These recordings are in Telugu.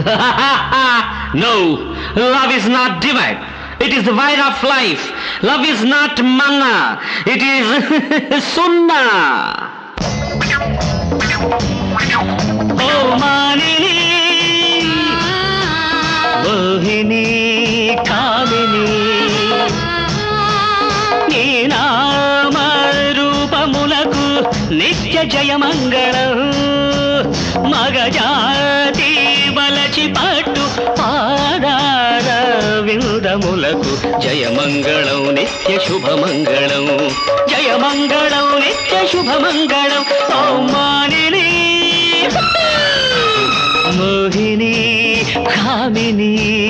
no, love is not divine. It is the wine of life. Love is not manna. It is sunnah. Oh, Manini, Mohini, Kamini. నీ నామ రూపములకు నిత్య జయమంగళం మగజాతి వలచి పట్టు పాదార విందములకు జయమంగళం నిత్య శుభమంగళం జయమంగళం నిత్య శుభమంగళం ఓ మానిని మోహిని కామిని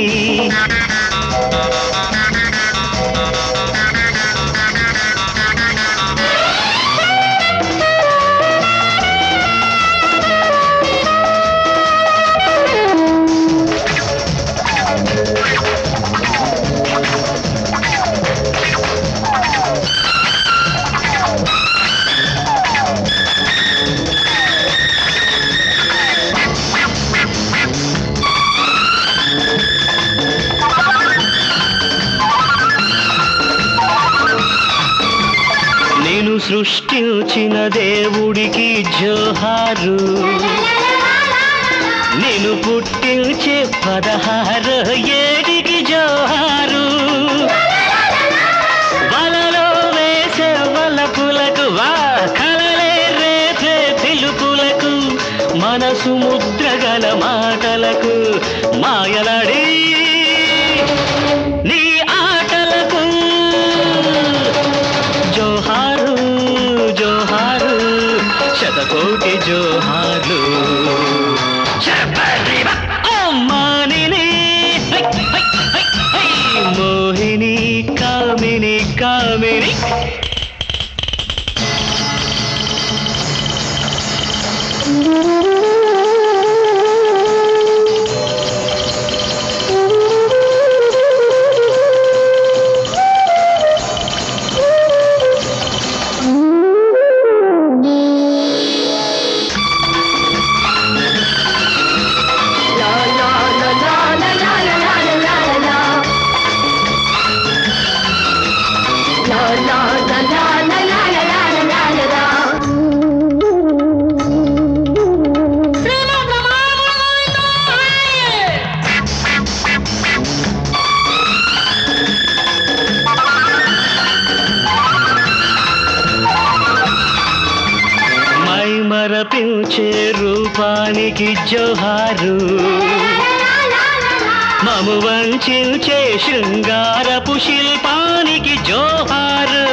నేను సృష్టించిన దేవుడికి జోహారు నేను పుట్టించే పదహారు ఏడికి జోహారు వలలో వేసే వలపులకు వా కలలే రేపే పిలుపులకు మనసు ముద్రగల మాటలకు మాయలడి నీ ఆటలకు జోహారు జోహారు శతకోటి జోహారు శబరిమ అమ్మానిని హై, హై, హై, హై. మోహిని కామిని కామిని మై మరపించే రూపానికి జోహారు మము వంచించే శృంగారపు శిల్పానికి జోహారు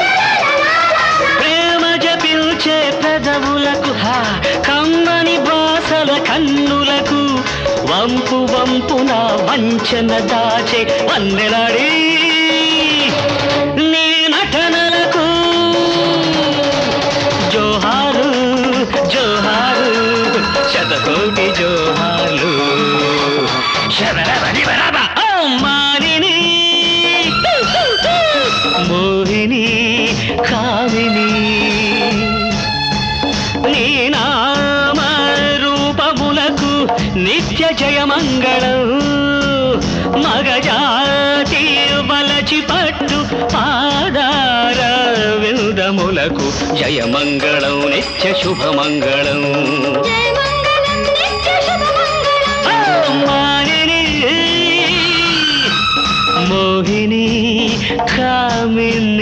ప్రేమ జపించే పెదవులకు హా కమ్మని బాసల కన్నులకు వంపు వంపున వంచన దాచే వందెలాడి నీ నటనలకు జోహారు జోహారు శతకోటి జోహార్లు శబరబడిబరబ ఓ మానిని మోహిని కామిని నీ నామ రూపములకు నిత్య జయమంగళం మగజాతి వలచి పట్టు పాదార విందములకు జయమంగళం నిత్య శుభమంగళం ఓ మానిని మోహిని కామిని